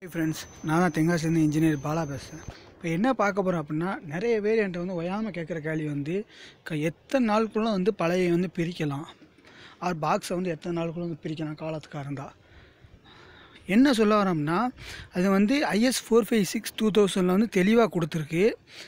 friends நான் தான் தென்காசிலேருந்து engineer Bala பேசுகிறேன் இப்போ என்ன பார்க்க போகிறோம் அப்படின்னா நிறைய பேர் என்கிட்ட வந்து ஒயாமல் கேட்குற கேள்வி வந்து க எத்தனை நாளுக்குள்ளே வந்து பழைய வந்து பிரிக்கலாம் ஆர் பாக்ஸை வந்து எத்தனை நாளுக்குள்ளே வந்து பிரிக்கலாம் காலத்துக்காக இருந்தால் என்ன சொல்ல வரோம்னா அது வந்து IS four five six two தௌசண்டில் வந்து தெளிவாக கொடுத்துருக்கு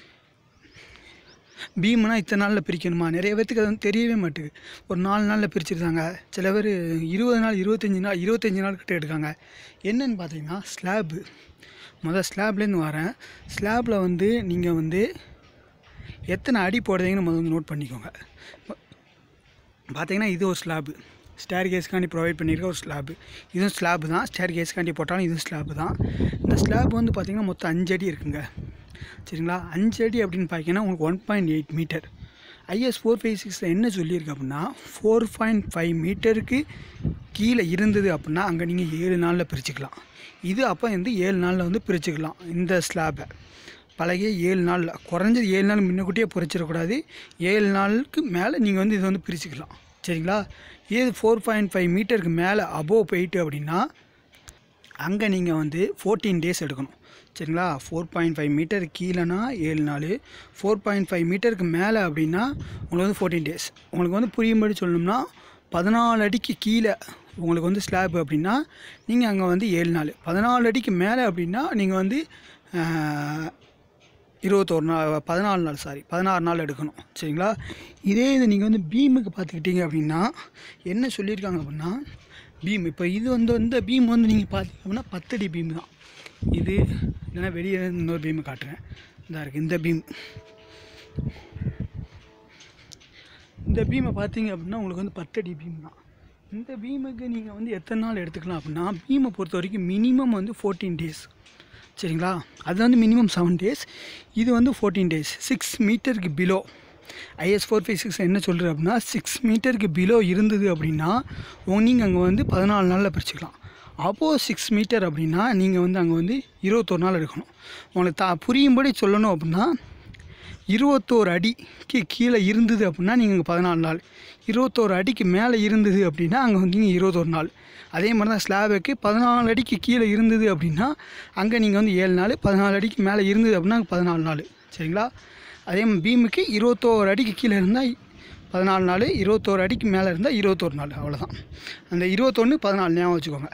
பீம்னா இத்தனை நாளில் பிரிக்கணுமா நிறைய பேர்த்துக்கு அது வந்து தெரியவே மாட்டுது ஒரு நாலு நாளில் பிரிச்சிருந்தாங்க சில பேர் இருபது நாள் இருபத்தஞ்சி நாள் இருபத்தஞ்சி நாள் கிட்ட எடுக்காங்க என்னன்னு பார்த்தீங்கன்னா ஸ்லாபு முதல் ஸ்லாப்லேருந்து வரேன் ஸ்லாபில் வந்து நீங்கள் வந்து எத்தனை அடி போடுறீங்கன்னு முதல்ல வந்து நோட் பண்ணிக்கோங்க பார்த்தீங்கன்னா இது ஒரு ஸ்லாபு ஸ்டேர் கேஸ்க்காண்டி ப்ரொவைட் பண்ணியிருக்க ஒரு ஸ்லாபு இதுவும் ஸ்லாபு தான் ஸ்டேர் கேஸ்க்காண்டி போட்டாலும் இதுவும் ஸ்லாபு தான் இந்த ஸ்லாப் வந்து பார்த்திங்கன்னா மொத்தம் அஞ்சு அடி இருக்குங்க சரிங்களா அஞ்சு அடி அப்படின்னு பார்த்தீங்கன்னா உங்களுக்கு one point eight meter IS four five சிக்ஸில் என்ன சொல்லியிருக்கு அப்படின்னா ஃபோர் பாயிண்ட் ஃபைவ் மீட்டருக்கு கீழே இருந்தது அப்படின்னா அங்கே நீங்கள் ஏழு நாளில் பிரிச்சுக்கலாம் இது அப்போ வந்து ஏழு நாளில் வந்து பிரிச்சுக்கலாம் இந்த ஸ்லாபை பழகிய ஏழு நாளில் குறைஞ்சது ஏழு நாள் முன்னக்கூட்டியே பொறிச்சிடக்கூடாது ஏழு நாளுக்கு மேலே நீங்கள் வந்து இதை வந்து பிரிச்சுக்கலாம் சரிங்களா ஏது ஃபோர் பாயிண்ட் ஃபைவ் மீட்டருக்கு மேலே அபோவ் போயிட்டு அப்படின்னா அங்கே நீங்கள் வந்து ஃபோர்டீன் டேஸ் எடுக்கணும் சரிங்களா ஃபோர் பாயிண்ட் ஃபைவ் மீட்டர் கீழேனா ஏழு நாள் ஃபோர் பாயிண்ட் ஃபைவ் மீட்டருக்கு மேலே அப்படின்னா உங்களுக்கு வந்து ஃபோர்டீன் டேஸ் உங்களுக்கு வந்து புரியும்படி சொல்லணும்னா பதினாலு அடிக்கு கீழே உங்களுக்கு வந்து ஸ்லாப் அப்படின்னா நீங்கள் அங்கே வந்து ஏழு நாள் பதினாலு அடிக்கு மேலே அப்படின்னா நீங்கள் வந்து ஆஹ், இருபத்தோரு நாள் பதினாலு நாள் சாரி பதினாறு நாள் எடுக்கணும் சரிங்களா இதே இது நீங்கள் வந்து பீமுக்கு பார்த்துக்கிட்டீங்க அப்படின்னா என்ன சொல்லியிருக்காங்க அப்படின்னா பீம் இப்போ இது வந்து இந்த பீம் வந்து நீங்கள் பார்த்தீங்க அப்படின்னா பத்தடி பீம் தான் இது இல்லைன்னா வெளியே இருந்து இன்னொரு பீமை காட்டுறேன் இந்த இருக்குது இந்த பீம் இந்த பீமை பார்த்தீங்க அப்படின்னா உங்களுக்கு வந்து பத்தடி பீம் தான் இந்த பீமுக்கு நீங்கள் வந்து எத்தனை நாள் எடுத்துக்கலாம் அப்படின்னா பீமை பொறுத்த வரைக்கும் மினிமம் வந்து ஃபோர்டீன் டேஸ் சரிங்களா அது வந்து மினிமம் செவன் டேஸ் இது வந்து ஃபோர்டீன் டேஸ் சிக்ஸ் மீட்டருக்கு below IS four five six என்ன சொல்கிறது அப்படின்னா சிக்ஸ் மீட்டருக்கு பிலோ இருந்தது அப்படின்னா நீங்கள் அங்கே வந்து பதினாலு நாளில் பிரிச்சுக்கலாம் அப்போது சிக்ஸ் மீட்டர் அப்படின்னா நீங்கள் வந்து அங்கே வந்து இருபத்தொரு நாள் எடுக்கணும் உங்களுக்கு தா புரியும்படி சொல்லணும் அப்படின்னா இருபத்தோரு அடிக்கு கீழே இருந்தது அப்படின்னா நீங்கள் இங்கே பதினாலு நாள் இருபத்தோரு அடிக்கு மேலே இருந்தது அப்படின்னா அங்கே வந்து நீங்கள் இருபத்தொரு நாள் அதே மாதிரி தான் ஸ்லாபுக்கு பதினாலு அடிக்கு கீழே இருந்தது அப்படின்னா அங்கே நீங்கள் வந்து ஏழு நாள் பதினாலு அடிக்கு மேலே இருந்தது அப்படின்னா அங்கே பதினாலு நாள் சரிங்களா அதே மாதிரி பீமுக்கு இருபத்தோரு அடிக்கு கீழே இருந்தால் பதினாலு நாள் இருபத்தோரு அடிக்கு மேலே இருந்தால் இருபத்தோரு நாள் அவ்வளோதான் அந்த இருபத்தொன்று பதினாலு ஞாபகம் வச்சுக்கோங்க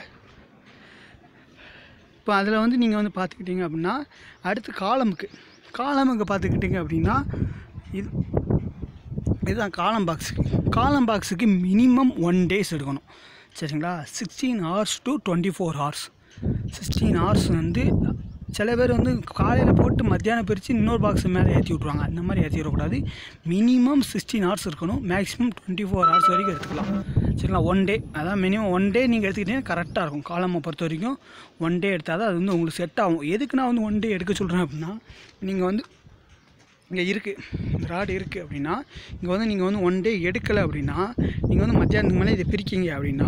இப்போ அதில் வந்து நீங்கள் வந்து பார்த்துக்கிட்டீங்க அப்படின்னா அடுத்து காலமுக்கு காலமுக்கு பார்த்துக்கிட்டீங்க அப்படின்னா இது இதுதான் காலம் பாக்ஸுக்கு காலம் பாக்ஸுக்கு மினிமம் ஒன் டேஸ் எடுக்கணும் சரிங்களா sixteen hours to twenty four hours sixteen hours வந்து சில பேர் வந்து காலையில் போட்டு மத்தியானம் பிரித்து இன்னொரு பாக்ஸ் மேலே ஏற்றி விட்ருவாங்க அந்த மாதிரி ஏற்றி விடக்கூடாது மினிமம் சிக்ஸ்டீன் ஹவர்ஸ் இருக்கணும் மேக்ஸிமம் டுவெண்ட்டி ஃபோர் ஹவர்ஸ் வரைக்கும் எடுத்துக்கலாம் சரிங்களா ஒன் டே அதான் மினிமம் ஒன் டே நீங்கள் எடுத்துக்கிட்டீங்கன்னா கரெக்டாக இருக்கும் காலமை பொறுத்த வரைக்கும் ஒன் டே எடுத்தால் தான் அது வந்து உங்களுக்கு செட் ஆகும் எதுக்கு நான் வந்து ஒன் டே எடுக்க சொல்கிறேன் அப்படின்னா நீங்கள் வந்து இங்கே இருக்குது ராடு இருக்குது அப்படின்னா இங்கே வந்து நீங்கள் வந்து ஒன் டே எடுக்கலை அப்படின்னா நீங்கள் வந்து மத்தியானத்துக்கு மேலே இதை பிரிக்கிங்க அப்படின்னா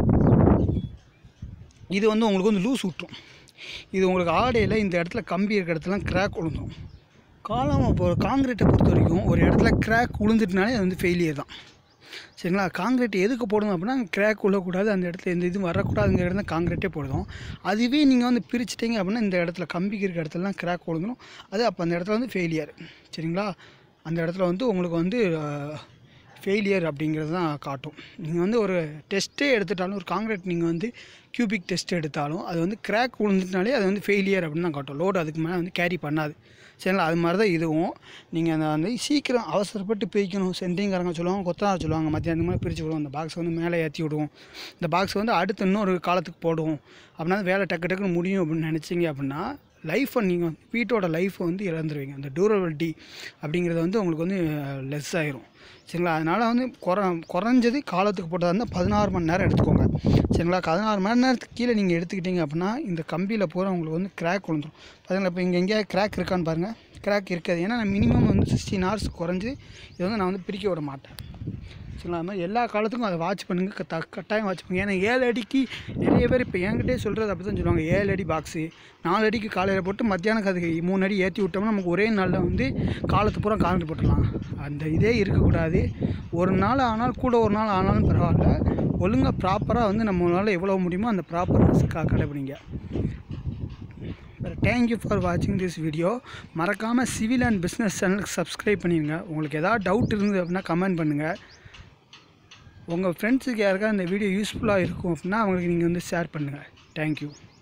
இது வந்து உங்களுக்கு வந்து லூஸ் விட்டுரும் இது உங்களுக்கு ஆடையில் இந்த இடத்துல கம்பி இருக்கிற இடத்துலாம் கிராக் விழுந்துடும் காலம் இப்போ காங்கிரீட்டை பொறுத்த வரைக்கும் ஒரு இடத்துல கிராக் விழுந்துட்டுனாலே அது வந்து ஃபெயிலியர் தான் சரிங்களா காங்கிரீட் எதுக்கு போடணும் அப்படின்னா கிராக் விழக்கூடாது அந்த இடத்துல எந்த இதுவும் வரக்கூடாதுங்கிற இடத்துல காங்கிரீட்டே போடுறோம் அதுவே நீங்கள் வந்து பிரிச்சிட்டிங்க அப்படின்னா இந்த இடத்துல கம்பிக்கு இருக்க இடத்துலலாம் கிராக் விழுந்துடும் அது அப்போ அந்த இடத்துல வந்து ஃபெயிலியர் சரிங்களா அந்த இடத்துல வந்து உங்களுக்கு வந்து ஃபெயிலியர் அப்படிங்கிறது தான் காட்டும் நீங்கள் வந்து ஒரு டெஸ்ட்டே எடுத்துட்டாலும் ஒரு காங்கிரீட் நீங்கள் வந்து கியூபிக் டெஸ்ட் எடுத்தாலும் அது வந்து கிராக் விழுந்துட்டுனாலே அது வந்து ஃபெயிலியர் அப்படின்னு தான் காட்டும் லோடு அதுக்கு மேலே வந்து கேரி பண்ணாது சரிங்களா அது மாதிரி தான் இதுவும் நீங்கள் அந்த வந்து சீக்கிரம் அவசரப்பட்டு பிரிக்கணும் சென்ட்ரிங்காரங்க சொல்லுவாங்க கொத்தனார் சொல்லுவாங்க மத்தியானம் மேலே பிரித்து விடுவோம் இந்த பாக்ஸ் வந்து மேலே ஏற்றி விடுவோம் இந்த பாக்ஸ் வந்து அடுத்து இன்னொரு காலத்துக்கு போடுவோம் அப்படின்னா வேலை டக்கு டக்குன்னு முடியும் அப்படின்னு நினச்சிங்க அப்படின்னா லைஃப்பை நீங்கள் வீட்டோட லைஃப்பை வந்து இழந்துருவீங்க அந்த டியூரபிலிட்டி அப்படிங்கிறது வந்து உங்களுக்கு வந்து லெஸ் ஆயிரும் சரிங்களா அதனால் வந்து குற குறைஞ்சது காலத்துக்கு போட்டதாக இருந்தால் பதினாறு மணி நேரம் எடுத்துக்கோங்க சரிங்களா பதினாறு மணி நேரத்துக்கு கீழே நீங்கள் எடுத்துக்கிட்டீங்க அப்படின்னா இந்த கம்பியில் பூரா உங்களுக்கு வந்து கிராக் விழுந்துரும் பார்த்தீங்களா இப்போ இங்கே எங்கேயா கிராக் இருக்கான்னு பாருங்கள் கிராக் இருக்காது ஏன்னா நான் மினிமம் வந்து சிக்ஸ்டீன் ஹவர்ஸ் குறைஞ்சி இதை வந்து நான் வந்து பிரிக்க விட மாட்டேன் சரிங்களா அது மாதிரி எல்லா காலத்துக்கும் அதை வாட்ச் பண்ணுங்கள் க- த- கட்டாயம் வாட்ச் பண்ணுங்கள் ஏன்னா ஏழு அடிக்கு நிறைய பேர் இப்போ என்கிட்டே சொல்கிறது அப்படி தான் சொல்லுவாங்க ஏழு அடி பாக்ஸு நாலு அடிக்கு காலையில் போட்டு மத்தியானம் அதுக்கு மூணு அடி ஏற்றி விட்டோம்னா நமக்கு ஒரே நாளில் வந்து காலத்து பூரா காலந்து போட்டுடலாம் அந்த இதே இருக்கக்கூடாது ஒரு நாள் ஆனால் கூட ஒரு நாள் ஆனாலும் பரவாயில்ல ஒழுங்காக ப்ராப்பராக வந்து நம்மளால் எவ்வளோ முடியுமோ அந்த ப்ராப்பர்னஸ் கடைபிடிங்க தேங்க்யூ ஃபார் வாட்சிங் திஸ் வீடியோ மறக்காமல் சிவில் அண்ட் பிஸ்னஸ் சேனலுக்கு சப்ஸ்கிரைப் பண்ணிடுங்க உங்களுக்கு ஏதாவது டவுட் இருந்தது அப்படின்னா கமெண்ட் பண்ணுங்கள் உங்கள் ஃப்ரெண்ட்ஸுக்கு யாருக்கா இந்த வீடியோ யூஸ்ஃபுல்லாக இருக்கும் அப்படின்னா அவங்களுக்கு நீங்கள் வந்து ஷேர் பண்ணுங்கள் தேங்க்யூ